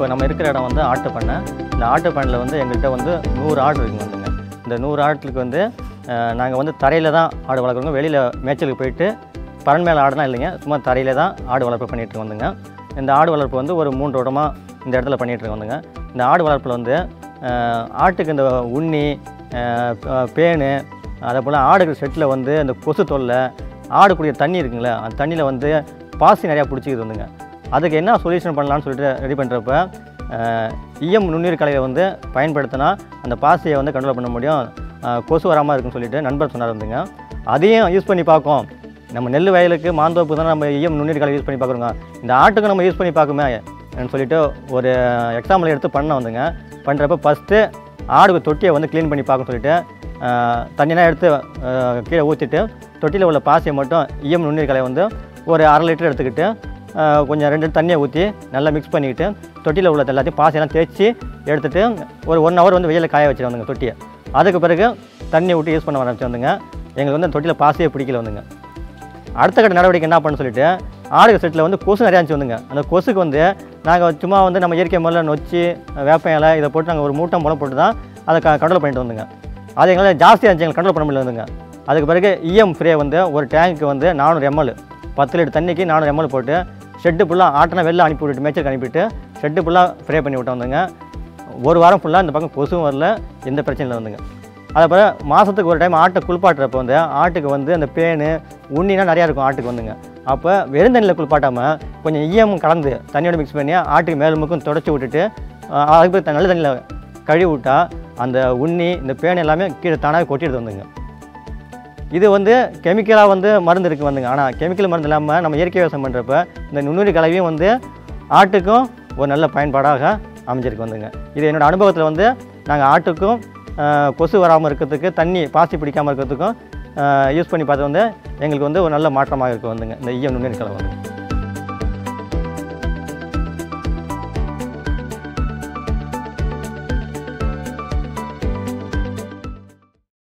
இப்போ நம்ம இருக்கிற இடம் வந்து ஆட்டு பண்ணை இந்த ஆட்டு பண்ணையில் வந்து எங்கள்கிட்ட வந்து நூறு ஆடு இருக்குங்க வந்துங்க இந்த நூறு ஆட்டுக்கு வந்து நாங்கள் வந்து தரையில் தான் ஆடு வளர்க்குறோங்க வெளியில் மேய்ச்சலுக்கு போயிட்டு பரன் மேலே ஆடுலாம் இல்லைங்க சும்மா தரையில் தான் ஆடு வளர்ப்பு பண்ணிகிட்டு இருக்கோம் வந்துங்க இந்த ஆடு வளர்ப்பு வந்து ஒரு மூன்று வருடமாக இந்த இடத்துல பண்ணிகிட்டு இருக்கோம் வந்துங்க இந்த ஆடு வளர்ப்பில் வந்து அஹ், ஆட்டுக்கு இந்த உண்ணி அஹ், ப- பேனு அதே போல் ஆடுகள் செட்டில் வந்து இந்த கொசு தொல்லை ஆடுக்கூடிய தண்ணி இருக்குங்களே அந்த தண்ணியில் வந்து பாசி நிறையா பிடிச்சிக்கிது வந்துங்க அதுக்கு என்ன சொல்யூஷன் பண்ணலாம்னு சொல்லிட்டு ரெடி பண்ணுறப்ப இஎம் நுண்ணுயிர் கலையை வந்து பயன்படுத்தினா அந்த பாசியை வந்து கண்ட்ரோல் பண்ண முடியும் அஹ், கொசு வராமல் இருக்குன்னு சொல்லிட்டு நண்பர் சொன்னார் வந்துங்க அதையும் யூஸ் பண்ணி பார்ப்போம் நம்ம நெல் வயலுக்கு மாந்தோப்பு தானே நம்ம இஎம் நுண்ணுயிர் கலை யூஸ் பண்ணி பார்க்குறோங்க இந்த ஆட்டுக்கு நம்ம யூஸ் பண்ணி பார்க்குமே ன்னு சொல்லிட்டு ஒரு எக்ஸாம்பிள் எடுத்து பண்ண வந்துங்க பண்ணுறப்ப ஃபஸ்ட்டு ஆடுக்கு தொட்டியை வந்து க்ளீன் பண்ணி பார்க்க சொல்லிட்டு அஹ், தண்ணியெல்லாம் எடுத்து அஹ், கீழே ஊற்றிட்டு தொட்டியில் உள்ள பாசியை மட்டும் இஎம் நுண்ணுயிர் கலையை வந்து ஒரு அரை லிட்டர் எடுத்துக்கிட்டு அஹ், கொஞ்சம் ரெண்டு தண்ணியை ஊற்றி நல்லா மிக்ஸ் பண்ணிக்கிட்டு தொட்டியில் உள்ள எல்லாத்தையும் பாசியெல்லாம் தேய்ச்சி எடுத்துகிட்டு ஒரு ஒன் ஹவர் வந்து வெயிலில் காய வச்சுட்டு வந்துங்க தொட்டியை அதுக்கு பிறகு தண்ணி விட்டு யூஸ் பண்ண ஆரம்பிச்சு வந்துங்க எங்களுக்கு வந்து அந்த தொட்டியில் பாசியே பிடிக்கல வந்துங்க அடுத்த கட்ட நடவடிக்கை என்ன பண்ண சொல்லிட்டு ஆடுக செட்டில் வந்து கொசு நிறையா இருந்துச்சு வந்துங்க அந்த கொசுக்கு வந்து நாங்கள் சும்மா வந்து நம்ம இயற்கை முறையில் நொச்சி வேப்ப இலை இதை போட்டு நாங்கள் ஒரு மூட்டை முளை போட்டு தான் அதை க கண்ட்ரோல் பண்ணிட்டு வந்துங்க அது எங்களால் ஜாஸ்தியாக இருந்துச்சு எங்களுக்கு கண்ட்ரோல் பண்ண முடியல வந்துங்க அதுக்கு பிறகு இஎம் ஃப்ரே வந்து ஒரு டேங்க்கு வந்து நானூறு எம்எல் பத்து லிட்டர் தண்ணிக்கு நானூறு எம்எல் போட்டு ஷெட்டு ஃபுல்லாக ஆட்டினா வெளில அனுப்பி விட்டுட்டு மேய்ச்சலுக்கு அனுப்பிட்டு ஷெட்டு ஃபுல்லாக ஃப்ரே பண்ணி விட்டு வந்தோங்க ஒரு வாரம் ஃபுல்லாக இந்த பக்கம் கொசுவும் வரல எந்த பிரச்சனையும் இல்லை வந்துங்க அதுபோல் மாதத்துக்கு ஒரு டைம் ஆட்டை குளிப்பாட்டுறப்ப வந்து ஆட்டுக்கு வந்து அந்த பேனு உண்ணினா நிறையா இருக்கும் ஆட்டுக்கு வந்துங்க அப்போ வெறும் தண்ணியில் குளிப்பாட்டாமல் கொஞ்சம் ஈயம் கலந்து தண்ணியோட மிக்ஸ் பண்ணி ஆட்டுக்கு மேலுமுக்கும் தொடச்சி விட்டுட்டு அஹ், அதுக்கு பிறகு நல்ல தண்ணியில் கழுவி விட்டா அந்த உண்ணி இந்த பேன் எல்லாமே கீழே தானாக கொட்டிடுது வந்துங்க இது வந்து கெமிக்கலாக வந்து மருந்து இருக்குது வந்துங்க ஆனால் கெமிக்கல் மருந்து இல்லாமல் நம்ம இயற்கை விவசாயம் பண்ணுறப்ப இந்த நுண்ணுயிர் கலவையும் வந்து ஆட்டுக்கும் ஒரு நல்ல பயன்பாடாக அமைஞ்சிருக்கு வந்துங்க இது என்னோடய அனுபவத்தில் வந்து நாங்கள் ஆட்டுக்கும் ஆஹ், கொசு வராமல் இருக்கிறதுக்கு தண்ணி பாசி பிடிக்காமல் இருக்கிறதுக்கும் யூஸ் பண்ணி பார்த்தது வந்து எங்களுக்கு வந்து ஒரு நல்ல மாற்றமாக இருக்குது வந்துங்க இந்த ஈயம் நுண்ணுயிர் கலவை வந்து